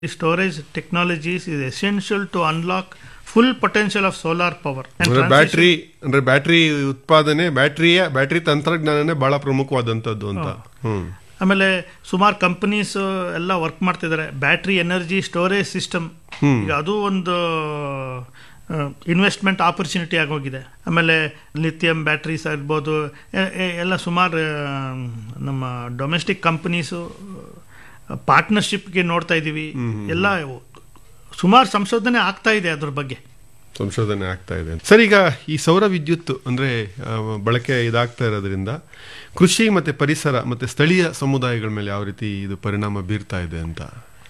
storage technologies is essential to unlock full potential of solar power. And ಅಂದ್ರೆ transition- battery ಅಂದ್ರೆ battery ಉತ್ಪಾದನೆ ಬ್ಯಾಟ್ರಿಯ battery ತಂತ್ರಜ್ಞಾನನೇ ಬಹಳ ಪ್ರಮುಖವಾದಂತದ್ದು ಅಂತ ಹ್ಮ್ ಆಮೇಲೆ ಸುಮಾರು ಕಂಪನೀಸ್ ಎಲ್ಲ ವರ್ಕ್ ಮಾಡ್ತಿದ್ದಾರೆ ಬ್ಯಾಟ್ರಿ ಎನರ್ಜಿ ಸ್ಟೋರೇಜ್ ಸಿಸ್ಟಮ್ ಈಗ ಅದು ಒಂದು ಇನ್ವೆಸ್ಟ್ಮೆಂಟ್ ಆಪರ್ಚುನಿಟಿ ಆಗೋಗಿದೆ ಆಮೇಲೆ ಲಿಥಿಯಂ ಬ್ಯಾಟ್ರೀಸ್ ಇರ್ಬೋದು ಎ- ಎ- ಎಲ್ಲ ಸುಮಾರು ಆ, ನಮ್ಮ ಡೊಮೆಸ್ಟಿಕ್ ಕಂಪನೀಸು ಪಾರ್ಟ್ನರ್ಶಿಪ್ಗೆ ನೋಡ್ತಾ ಇದ್ದೀವಿ ಎಲ್ಲ ಸುಮಾರು ಸಂಶೋಧನೆ ಆಗ್ತಾ ಇದೆ ಅದ್ರ ಬಗ್ಗೆ ಸಂಶೋಧನೆ ಆಗ್ತಾ ಇದೆ ಸರ್ ಈಗ ಈ ಸೌರ ವಿದ್ಯುತ್ ಅಂದ್ರೆ ಆ, ಬಳಕೆ ಇದಾಗ್ತಾ ಇರೋದ್ರಿಂದ ಕೃಷಿ ಮತ್ತೆ ಪರಿಸರ ಮತ್ತೆ ಸ್ಥಳೀಯ ಸಮುದಾಯಗಳ ಮೇಲೆ ಯಾವ ರೀತಿ ಇದು ಪರಿಣಾಮ ಬೀರ್ತಾ ಇದೆ ಅಂತ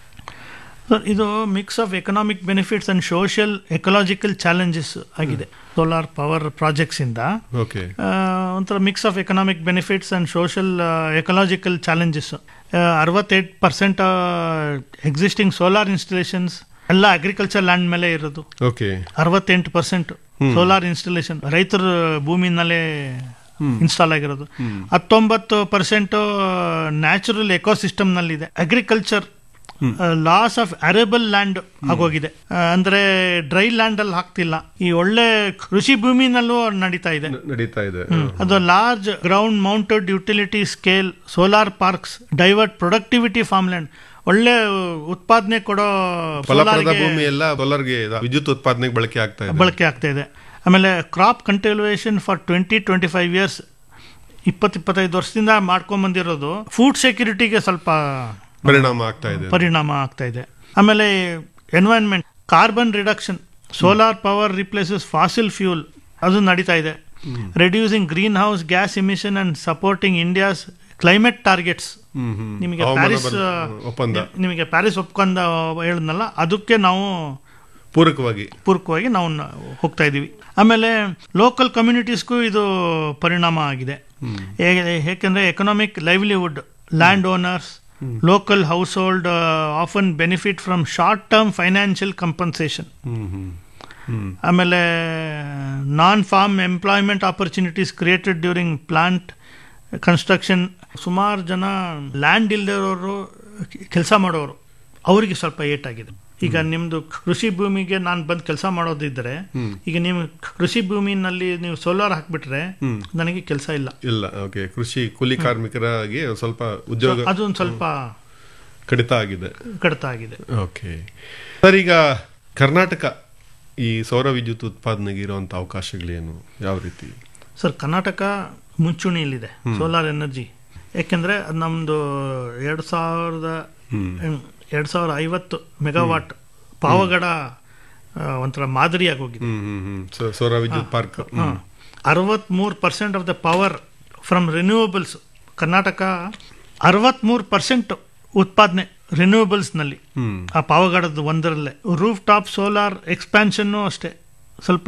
ಸರ್ ಇದು mix of economic benefits and social ecological challenges ಆಗಿದೆ ಸೋಲಾರ್ ಪವರ್ ಪ್ರಾಜೆಕ್ಟ್ಸ್ ಇಂದ ಓಕೆ ಆ, ಒಂಥರ mix of economic benefits and social ecological challenges ಅರವತ್ತೆಂಟು ಪರ್ಸೆಂಟ್ ಎಕ್ಸಿಸ್ಟಿಂಗ್ ಸೋಲಾರ್ ಇನ್ಸ್ಟಾಲೇಷನ್ಸ್ ಎಲ್ಲ ಅಗ್ರಿಕಲ್ಚರ್ ಲ್ಯಾಂಡ್ ಮೇಲೆ ಇರೋದು ಓಕೆ ಅರವತ್ತೆಂಟು ಪರ್ಸೆಂಟ್ ಸೋಲಾರ್ ಇನ್ಸ್ಟಾಲೇಷನ್ ರೈತರ ಭೂಮಿನಲ್ಲೇ ಇನ್ಸ್ಟಾಲ್ ಆಗಿರೋದು ಹತ್ತೊಂಬತ್ತು ಪರ್ಸೆಂಟ್ ನ್ಯಾಚುರಲ್ ಎಕೋಸಿಸ್ಟಮ್ ನಲ್ಲಿದೆ agriculture loss of arable land ಆಗೋಗಿದೆ ಆ, ಅಂದ್ರೆ ಡ್ರೈ ಲ್ಯಾಂಡ್ ಅಲ್ಲಿ ಹಾಕ್ತಿಲ್ಲ ಈ ಒಳ್ಳೆ ಕೃಷಿ ಭೂಮಿನಲ್ಲೂ ನಡೀತಾ ಇದೆ ನಡೀತಾ ಇದೆ ಅದು large ground mounted utility scale solar parks divert productivity farmland ಒಳ್ಳೆ ಉತ್ಪಾದನೆ ಕೊಡೋ ಫಲಪ್ರದ solar ಗೆ ಭೂಮಿ ಎಲ್ಲ ಸೋಲಾರ್ಗೆ ವಿದ್ಯುತ್ ಉತ್ಪಾದನೆಗೆ ಬಳಕೆ ಆಗ್ತಾ ಇದೆ ಬಳಕೆ ಆಗ್ತಾ ಇದೆ ಆಮೇಲೆ crop continuation for twenty twenty five years ಇಪ್ಪತ್ತು ಇಪ್ಪತ್ತೈದು ವರ್ಷದಿಂದ ಮಾಡ್ಕೊಂಡ್ ಬಂದಿರೋದು ಫುಡ್ ಸೆಕ್ಯೂರಿಟಿಗೆ ಸ್ವಲ್ಪ ಪರಿಣಾಮ ಆಗ್ತಾ ಇದೆ ಪರಿಣಾಮ ಆಗ್ತಾ ಇದೆ ಆಮೇಲೆ environment carbon reduction solar power replaces fossil fuel ಅದು ನಡೀತಾ ಇದೆ reducing greenhouse gas emission and supporting India's climate targets hmm, hmm. ನಿಮಗೆ ಹವಾಮಾನ ಪ್ಯಾರಿಸ್ ಬದ- ಒಪ್ಪಂದ ನಿಮಗೆ ಪ್ಯಾರಿಸ್ ಒಪ್ಪಂದ ಹೇಳಿದ್ನಲ್ಲ ಅದಕ್ಕೆ ನಾವು ಪೂರಕವಾಗಿ ಪೂರಕವಾಗಿ ನಾವು ನ- ಹೋಗ್ತಾ ಇದ್ದೀವಿ ಆಮೇಲೆ ಲೋಕಲ್ ಕಮ್ಯುನಿಟೀಸ್ಗೂ ಇದು ಪರಿಣಾಮ ಆಗಿದೆ ಹೇಗೆ ಏಕೆಂದರೆ economic livelihood land owners local household often benefit from short term financial compensation hmm hmm hmm ಆಮೇಲೆ non farm employment opportunities created during plant construction ಸುಮಾರು ಜನ ಲ್ಯಾಂಡ್ ಇಲ್ದಿರೋರು ಕೆಲಸ ಮಾಡೋರು ಅವರಿಗೆ ಸ್ವಲ್ಪ ಏಟಾಗಿದೆ ಈಗ ನಿಮ್ದು ಕೃಷಿ ಭೂಮಿಗೆ ನಾನು ಬಂದು ಕೆಲಸ ಮಾಡೋದಿದ್ರೆ ಈಗ ನೀವು ಕೃಷಿ ಭೂಮಿನಲ್ಲಿ ನೀವು ಸೋಲಾರ್ ಹಾಕ್ಬಿಟ್ರೆ ನನಗೆ ಕೆಲಸ ಇಲ್ಲ ಇಲ್ಲ ಓಕೆ ಕೃಷಿ ಕೂಲಿ ಕಾರ್ಮಿಕರಾಗಿ ಒಂದ್ ಸ್ವಲ್ಪ ಉದ್ಯೋಗ ಅದೊಂದು ಸ್ವಲ್ಪ ಕಡಿತ ಆಗಿದೆ ಕಡಿತ ಆಗಿದೆ ಓಕೆ ಸರ್ ಈಗ ಕರ್ನಾಟಕ ಈ ಸೌರ ವಿದ್ಯುತ್ ಉತ್ಪಾದನೆಗೆ ಇರುವಂತ ಅವಕಾಶಗಳೇನು ಯಾವ ರೀತಿ ಸರ್ ಕರ್ನಾಟಕ ಮುಂಚೂಣಿಯಲ್ಲಿದೆ ಸೋಲಾರ್ ಎನರ್ಜಿ ಯಾಕೆಂದ್ರೆ ಅದು ನಮ್ದು ಎರಡು ಸಾವಿರದ ಎರಡು ಸಾವಿರದ ಐವತ್ತು ಮೆಗಾವಾಟ್ ಪಾವಗಡ ಆ, ಒಂಥರ ಮಾದರಿಯಾಗಿ ಹೋಗಿದೆ ಹ್ಮ್ ಹ್ಮ್ ಹ್ಮ್ ಸೌ- ಸೌರ ವಿದ್ಯುತ್ ಪಾರ್ಕ್ ಅರವತ್ಮೂರು percent of the power from renewables Karnataka ಅರವತ್ಮೂರು ಪರ್ಸೆಂಟ್ ಉತ್ಪಾದನೆ ರಿನ್ಯೂವಬಲ್ಸ್ನಲ್ಲಿ ಹ್ಮ್ ಆ ಪಾವಗಡದ ಒಂದರಲ್ಲೇ ರೂಫ್ ಟಾಪ್ ಸೋಲಾರ್ ಎಕ್ಸ್ಪ್ಯಾನ್ಷನ್ನು ಅಷ್ಟೇ ಸ್ವಲ್ಪ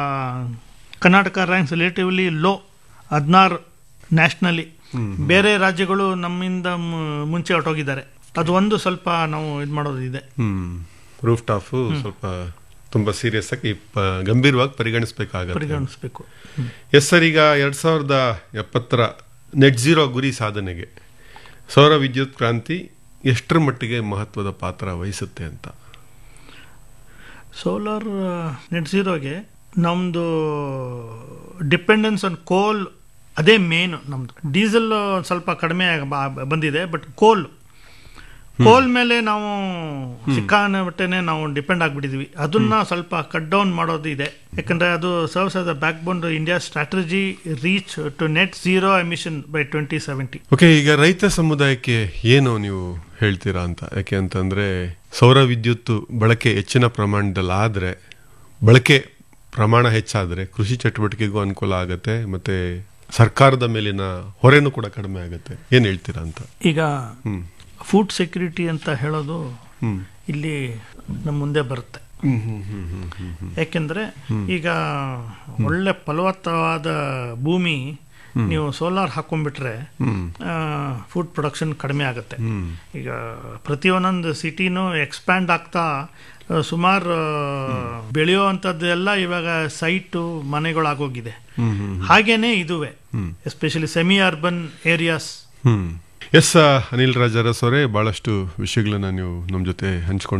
ಕರ್ನಾಟಕ ರ್ಯಾಂಕ್ಸ್ ರಿಲೇಟಿವ್ಲಿ ಲೋ ಹದಿನಾರು ನ್ಯಾಷನಲಿ ಬೇರೆ ರಾಜ್ಯಗಳು ನಮ್ಮಿಂದ ಮು- ಮುಂಚೆ ಹೊರಟೋಗಿದ್ದಾರೆ ಅದು ಒಂದು ಸ್ವಲ್ಪ ನಾವು ಇದು ಮಾಡೋದು ಇದೆ ಹ್ಮ್ ರೂಫ್ ಟಾಪ್ ಸ್ವಲ್ಪ ತುಂಬಾ ಸೀರಿಯಸ್ ಆಗಿ ಪ- ಗಂಭೀರವಾಗಿ ಪರಿಗಣಿಸಬೇಕಾಗತ್ತೆ ಪರಿಗಣಿಸ್ಬೇಕು ಎಸ್ ಸರ್ ಈಗ ಎರಡ್ ಸಾವಿರದ ಎಪ್ಪತ್ತರ ನೆಟ್ ಝೀರೋ ಗುರಿ ಸಾಧನೆಗೆ ಸೌರ ವಿದ್ಯುತ್ ಕ್ರಾಂತಿ ಎಷ್ಟರ ಮಟ್ಟಿಗೆ ಮಹತ್ವದ ಪಾತ್ರ ವಹಿಸುತ್ತೆ ಅಂತ ಸೋಲಾರ್ ನೆಟ್ ಝೀರೋಗೆ ನಮ್ಮದು ಡಿಪೆಂಡೆನ್ಸ್ ಆನ್ ಕೋಲ್ ಅದೇ ಮೇನ್ ನಮ್ದು ಡೀಸೆಲ್ ಸ್ವಲ್ಪ ಕಡಿಮೆ ಬ- ಬಂದಿದೆ ಬಟ್ ಕೋಲ್ ಕೋಲ್ ಮೇಲೆ ನಾವು ಸಿಕ್ಕಾನಟ್ಟೆನೆ ನಾವು ಡಿಪೆಂಡ್ ಆಗ್ಬಿಟ್ಟಿದ್ವಿ ಅದನ್ನ ಸ್ವಲ್ಪ ಕಟ್ ಡೌನ್ ಮಾಡೋದು ಇದೆ ಯಾಕಂದ್ರೆ ಅದು serves as a backbone India strategy reach to net zero emission by twenty seventy okay ಈಗ ರೈತ ಸಮುದಾಯಕ್ಕೆ ಏನು ನೀವು ಹೇಳ್ತೀರಾ ಅಂತ ಯಾಕೆ ಅಂತಂದ್ರೆ ಸೌರ ವಿದ್ಯುತ್ ಬಳಕೆ ಹೆಚ್ಚಿನ ಪ್ರಮಾಣದಲ್ಲಿ ಆದ್ರೆ ಬಳಕೆ ಪ್ರಮಾಣ ಹೆಚ್ಚಾದ್ರೆ ಕೃಷಿ ಚಟುವಟಿಕೆಗೂ ಅನುಕೂಲ ಆಗತ್ತೆ ಮತ್ತೆ ಸರ್ಕಾರದ ಮೇಲಿನ ಹೊರೆನೂ ಕೂಡ ಕಡಿಮೆ ಆಗುತ್ತೆ ಏನ್ ಹೇಳ್ತೀರಾ ಅಂತ ಈಗ ಹ್ಮ್ ಫುಡ್ ಸೆಕ್ಯೂರಿಟಿ ಅಂತ ಹೇಳೋದು ಹ್ಮ್ ಇಲ್ಲಿ ನಮ್ಮ ಮುಂದೆ ಬರುತ್ತೆ ಹ್ಮ್ ಹ್ಮ್ ಹ್ಮ್ ಹ್ಮ್ ಹ್ಮ್ ಹ್ಮ್ ಯಾಕೆಂದ್ರೆ ಈಗ ಒಳ್ಳೆ ಫಲವತ್ತವಾದ ಭೂಮಿ ನೀವು ಸೋಲಾರ್ ಹಾಕೊಂಡ್ಬಿಟ್ರೆ ಹ್ಮ್ ಫುಡ್ ಪ್ರೊಡಕ್ಷನ್ ಕಡಿಮೆ ಆಗುತ್ತೆ ಹ್ಮ್ ಈಗ ಪ್ರತಿಯೊಂದೊಂದು ಸಿಟಿನೂ ಎಕ್ಸ್ಪ್ಯಾಂಡ್ ಆಗ್ತಾ ಸುಮಾರು ಬೆಳೆಯುವಂಥದ್ದೆಲ್ಲ ಇವಾಗ ಸೈಟು ಮನೆಗಳಾಗೋಗಿದೆ ಹ್ಮ್ ಹ್ಮ್ ಹಾಗೇನೆ ಇದುವೆ especially semi urban areas hmm S Anil Rajaras ಅವರೇ ಬಹಳಷ್ಟು ವಿಷಯಗಳನ್ನ ನೀವು ನಮ್ಮ ಜೊತೆ ಹಂಚ್ಕೊಂಡು